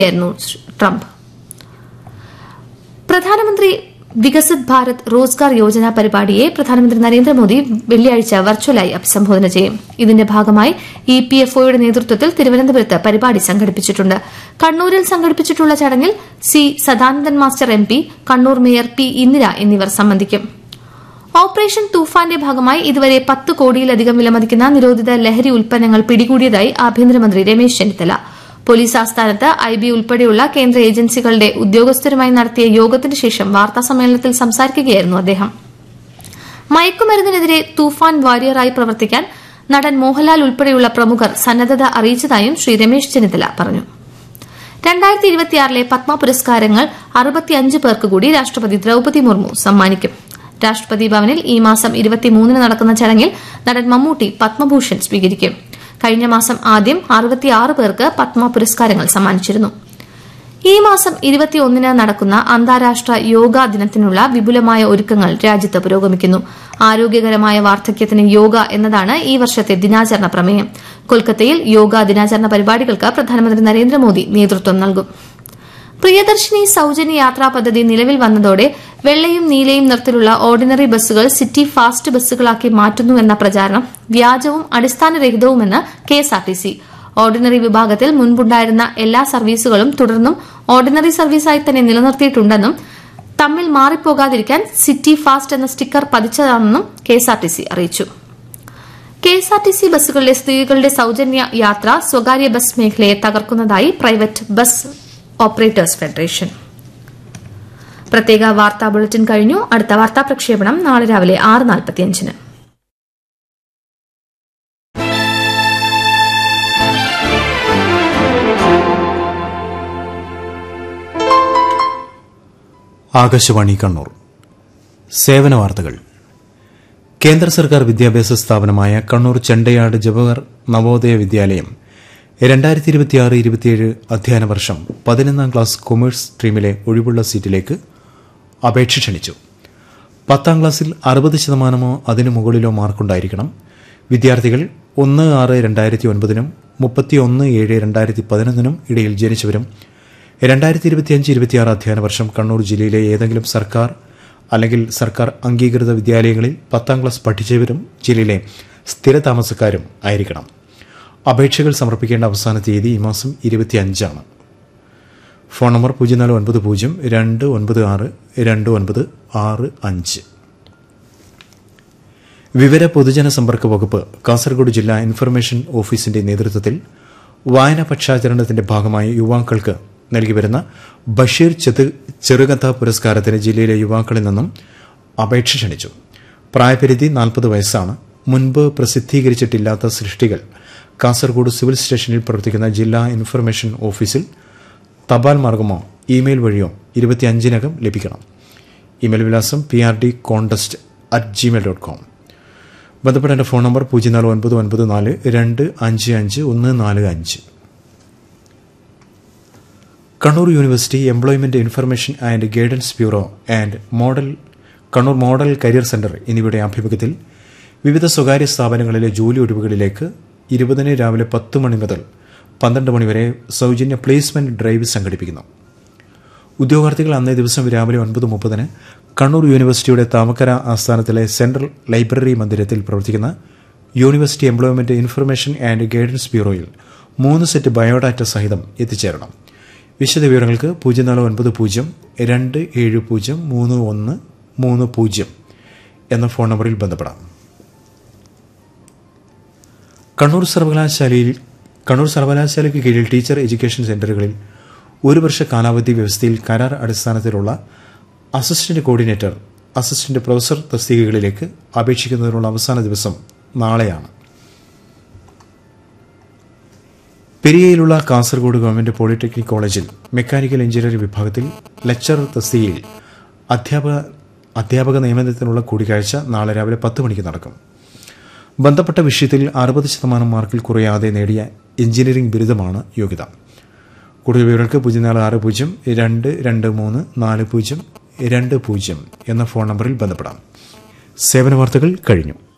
യായിരുന്നു ട്രംപ് പ്രധാനമന്ത്രി വികസിത് ഭാരത് റോസ്ഗാർ യോജന പരിപാടിയെ പ്രധാനമന്ത്രി നരേന്ദ്രമോദി വെള്ളിയാഴ്ച വെർച്വലായി അഭിസംബോധന ചെയ്യും ഇതിന്റെ ഭാഗമായി ഇ പി എഫ് ഒയുടെ നേതൃത്വത്തിൽ തിരുവനന്തപുരത്ത് പരിപാടി സംഘടിപ്പിച്ചിട്ടുണ്ട് കണ്ണൂരിൽ സംഘടിപ്പിച്ചിട്ടുള്ള ചടങ്ങിൽ C Sadanandan master M P Kannur mayor P Indira എന്നിവർ സംബന്ധിക്കും ഓപ്പറേഷൻ തൂഫാന്റെ ഭാഗമായി ഇതുവരെ പത്ത് കോടിയിലധികം വിലമതിക്കുന്ന നിരോധിത ലഹരി ഉൽപ്പന്നങ്ങൾ പിടികൂടിയതായി ആഭ്യന്തരമന്ത്രി രമേശ് ചെന്നിത്തല പോലീസ് ആസ്ഥാനത്ത് ഐ ബി ഉൾപ്പെടെയുള്ള കേന്ദ്ര ഏജൻസികളുടെ ഉദ്യോഗസ്ഥരുമായി നടത്തിയ യോഗത്തിന് ശേഷം വാർത്താസമ്മേളനത്തിൽ സംസാരിക്കുകയായിരുന്നു അദ്ദേഹം മയക്കുമരുന്നിനെതിരെ തൂഫാൻ വാരിയറായി പ്രവർത്തിക്കാൻ നടൻ മോഹൻലാൽ ഉൾപ്പെടെയുള്ള പ്രമുഖർ സന്നദ്ധത അറിയിച്ചതായും ശ്രീ രമേശ് ചെന്നിത്തല പറഞ്ഞു രണ്ടായിരത്തി ഇരുപത്തിയാറിലെ പത്മ പുരസ്കാരങ്ങൾ അറുപത്തിയഞ്ച് പേർക്ക് കൂടി രാഷ്ട്രപതി ദ്രൌപതി മുർമു സമ്മാനിക്കും രാഷ്ട്രപതി ഭവനിൽ ഈ മാസം ഇരുപത്തിമൂന്നിന് നടക്കുന്ന ചടങ്ങിൽ നടൻ മമ്മൂട്ടി പത്മഭൂഷൺ സ്വീകരിക്കും കഴിഞ്ഞ മാസം ആദ്യം അറുപത്തിയാറ് പേർക്ക് പത്മ പുരസ്കാരങ്ങൾ സമ്മാനിച്ചിരുന്നു ഈ മാസം ഇരുപത്തിയൊന്നിന് നടക്കുന്ന അന്താരാഷ്ട്ര യോഗാ ദിനത്തിനുള്ള വിപുലമായ ഒരുക്കങ്ങൾ രാജ്യത്ത് പുരോഗമിക്കുന്നു ആരോഗ്യകരമായ വാർദ്ധക്യത്തിന് യോഗ എന്നതാണ് ഈ വർഷത്തെ ദിനാചരണ പ്രമേയം കൊൽക്കത്തയിൽ യോഗാ ദിനാചരണ പരിപാടികൾക്ക് പ്രധാനമന്ത്രി നരേന്ദ്രമോദി നേതൃത്വം നൽകും പ്രിയദർശിനി സൌജന്യ യാത്രാ പദ്ധതി നിലവിൽ വന്നതോടെ വെള്ളയും നീലയും നിറത്തിലുള്ള ഓർഡിനറി ബസ്സുകൾ സിറ്റി ഫാസ്റ്റ് ബസ്സുകളാക്കി മാറ്റുന്നുവെന്ന പ്രചാരണം വ്യാജവും അടിസ്ഥാനരഹിതവുമെന്ന് കെഎസ്ആർടിസി ഓർഡിനറി വിഭാഗത്തിൽ മുൻപുണ്ടായിരുന്ന എല്ലാ സർവീസുകളും തുടർന്നും ഓർഡിനറി സർവീസായി തന്നെ നിലനിർത്തിയിട്ടുണ്ടെന്നും തമ്മിൽ മാറിപ്പോകാതിരിക്കാൻ സിറ്റി ഫാസ്റ്റ് എന്ന സ്റ്റിക്കർ പതിച്ചതാണെന്നും കെഎസ്ആർടിസി അറിയിച്ചു കെഎസ്ആർടിസി ബസ്സുകളിലെ സ്ത്രീകളുടെ സൌജന്യ യാത്ര സ്വകാര്യ ബസ് മേഖലയെ തകർക്കുന്നതായി പ്രൈവറ്റ് ബസ് ഓപ്പറേറ്റേഴ്സ് ഫെഡറേഷൻ പ്രത്യേക വാർത്താ ബുള്ളറ്റിൻ കഴിഞ്ഞു അടുത്ത വാർത്താ പ്രക്ഷേപണം നാളെ രാവിലെ ആറ് നാൽപ്പത്തിയഞ്ചിന് ആകാശവാണി കണ്ണൂർ സേവന വാർത്തകൾ കേന്ദ്ര സർക്കാർ വിദ്യാഭ്യാസ സ്ഥാപനമായ കണ്ണൂർ ചെണ്ടയാട് ജവഹർ നവോദയ വിദ്യാലയം രണ്ടായിരത്തി ഇരുപത്തിയാറ് ഇരുപത്തിയേഴ് അധ്യയന വർഷം പതിനൊന്നാം ക്ലാസ് കൊമേഴ്സ് സ്ട്രീമിലെ ഒഴിവുള്ള സീറ്റിലേക്ക് അപേക്ഷ ക്ഷണിച്ചു പത്താം ക്ലാസ്സിൽ അറുപത് ശതമാനമോ അതിനു മുകളിലോ മാർക്കുണ്ടായിരിക്കണം വിദ്യാർത്ഥികൾ ഒന്ന് ആറ് രണ്ടായിരത്തി ഒൻപതിനും മുപ്പത്തിയൊന്ന് ഏഴ് രണ്ടായിരത്തി പതിനൊന്നിനും ഇടയിൽ ജനിച്ചവരും രണ്ടായിരത്തി ഇരുപത്തിയഞ്ച് ഇരുപത്തിയാറ് അധ്യയന വർഷം കണ്ണൂർ ജില്ലയിലെ ഏതെങ്കിലും സർക്കാർ അല്ലെങ്കിൽ സർക്കാർ അംഗീകൃത വിദ്യാലയങ്ങളിൽ പത്താം ക്ലാസ് പഠിച്ചവരും ജില്ലയിലെ സ്ഥിര താമസക്കാരും ആയിരിക്കണം അപേക്ഷകൾ സമർപ്പിക്കേണ്ട അവസാന തീയതി ഈ മാസം ഇരുപത്തിയഞ്ചാണ് ഫോൺ നമ്പർ പൂജ്യം നാല് ഒൻപത് പൂജ്യം രണ്ട് ഒൻപത് ആറ് രണ്ട് ഒൻപത് ആറ് അഞ്ച് വിവര പൊതുജന സമ്പർക്ക വകുപ്പ് കാസർഗോഡ് ജില്ലാ ഇൻഫർമേഷൻ ഓഫീസിന്റെ നേതൃത്വത്തിൽ വായനാ പക്ഷാചരണത്തിന്റെ ഭാഗമായി യുവാക്കൾക്ക് നൽകി വരുന്ന ബഷീർ ചെതു- ചെറുകഥാ പുരസ്കാരത്തിന് ജില്ലയിലെ യുവാക്കളിൽ നിന്നും അപേക്ഷ ക്ഷണിച്ചു പ്രായപരിധി നാൽപ്പത് വയസ്സാണ് മുൻപ് പ്രസിദ്ധീകരിച്ചിട്ടില്ലാത്ത സൃഷ്ടികൾ കാസർഗോഡ് സിവിൽ സ്റ്റേഷനിൽ പ്രവർത്തിക്കുന്ന ജില്ലാ ഇൻഫർമേഷൻ ഓഫീസിൽ തപാൽ മാർഗമോ ഇമെയിൽ വഴിയോ ഇരുപത്തിയഞ്ചിനകം ലഭിക്കണം ഇമെയിൽ വിലാസം P R D contest at gmail dot com ബന്ധപ്പെട്ട ഫോൺ നമ്പർ പൂജ്യം നാല് ഒൻപത് ഒൻപത് നാല് രണ്ട് അഞ്ച് അഞ്ച് ഒന്ന് നാല് അഞ്ച് Kannur university employment information and guidance bureau and model Kannur model career centre എന്നിവയുടെ ആഭിമുഖ്യത്തിൽ വിവിധ സ്വകാര്യ സ്ഥാപനങ്ങളിലെ ജോലി ഒഴിവുകളിലേക്ക് ഇരുപതിന് രാവിലെ പത്ത് മണി മുതൽ പന്ത്രണ്ട് മണിവരെ സൗജന്യ പ്ലേസ്മെന്റ് ഡ്രൈവ് സംഘടിപ്പിക്കുന്നു ഉദ്യോഗാർത്ഥികൾ അന്നേ ദിവസം രാവിലെ ഒൻപത് മുപ്പതിന് കണ്ണൂർ യൂണിവേഴ്സിറ്റിയുടെ താമക്കര ആസ്ഥാനത്തിലെ സെൻട്രൽ ലൈബ്രറി മന്ദിരത്തിൽ പ്രവർത്തിക്കുന്ന university employment information and guidance ബ്യൂറോയിൽ മൂന്ന് സെറ്റ് ബയോഡാറ്റ സഹിതം എത്തിച്ചേരണം വിശദവിവരങ്ങൾക്ക് പൂജ്യം നാല് ഒൻപത് പൂജ്യം രണ്ട് ഏഴ് പൂജ്യം മൂന്ന് ഒന്ന് മൂന്ന് പൂജ്യം എന്ന ഫോൺ നമ്പറിൽ ബന്ധപ്പെടാം കണ്ണൂർ സർവകലാശാലയിൽ കണ്ണൂർ സർവകലാശാലയ്ക്ക് കീഴിൽ ടീച്ചർ എഡ്യൂക്കേഷൻ സെന്ററുകളിൽ ഒരു വർഷ കാലാവധി വ്യവസ്ഥയിൽ കരാർ അടിസ്ഥാനത്തിലുള്ള അസിസ്റ്റന്റ് കോർഡിനേറ്റർ അസിസ്റ്റന്റ് പ്രൊഫസർ തസ്തികകളിലേക്ക് അപേക്ഷിക്കുന്നതിനുള്ള അവസാന ദിവസം നാളെയാണ് പെരിയയിലുള്ള കാസർഗോഡ് ഗവൺമെന്റ് പോളിടെക്നിക് കോളേജിൽ മെക്കാനിക്കൽ എഞ്ചിനീയറിംഗ് വിഭാഗത്തിൽ ലെക്ചറർ തസ്തികയിൽ അധ്യാപക അധ്യാപക നിയമനത്തിനുള്ള കൂടിക്കാഴ്ച നാളെ രാവിലെ പത്ത് മണിക്ക് നടക്കും ബന്ധപ്പെട്ട വിഷയത്തിൽ അറുപത് ശതമാനം മാർക്കിൽ കുറയാതെ നേടിയ എഞ്ചിനീയറിംഗ് ബിരുദമാണ് യോഗ്യത കൂടുതൽ വിവരങ്ങൾക്ക് പൂജ്യം നാല് ആറ് പൂജ്യം രണ്ട് രണ്ട് മൂന്ന് നാല് പൂജ്യം രണ്ട് പൂജ്യം എന്ന ഫോൺ നമ്പറിൽ ബന്ധപ്പെടാം സേവന വാർത്തകൾ കഴിഞ്ഞു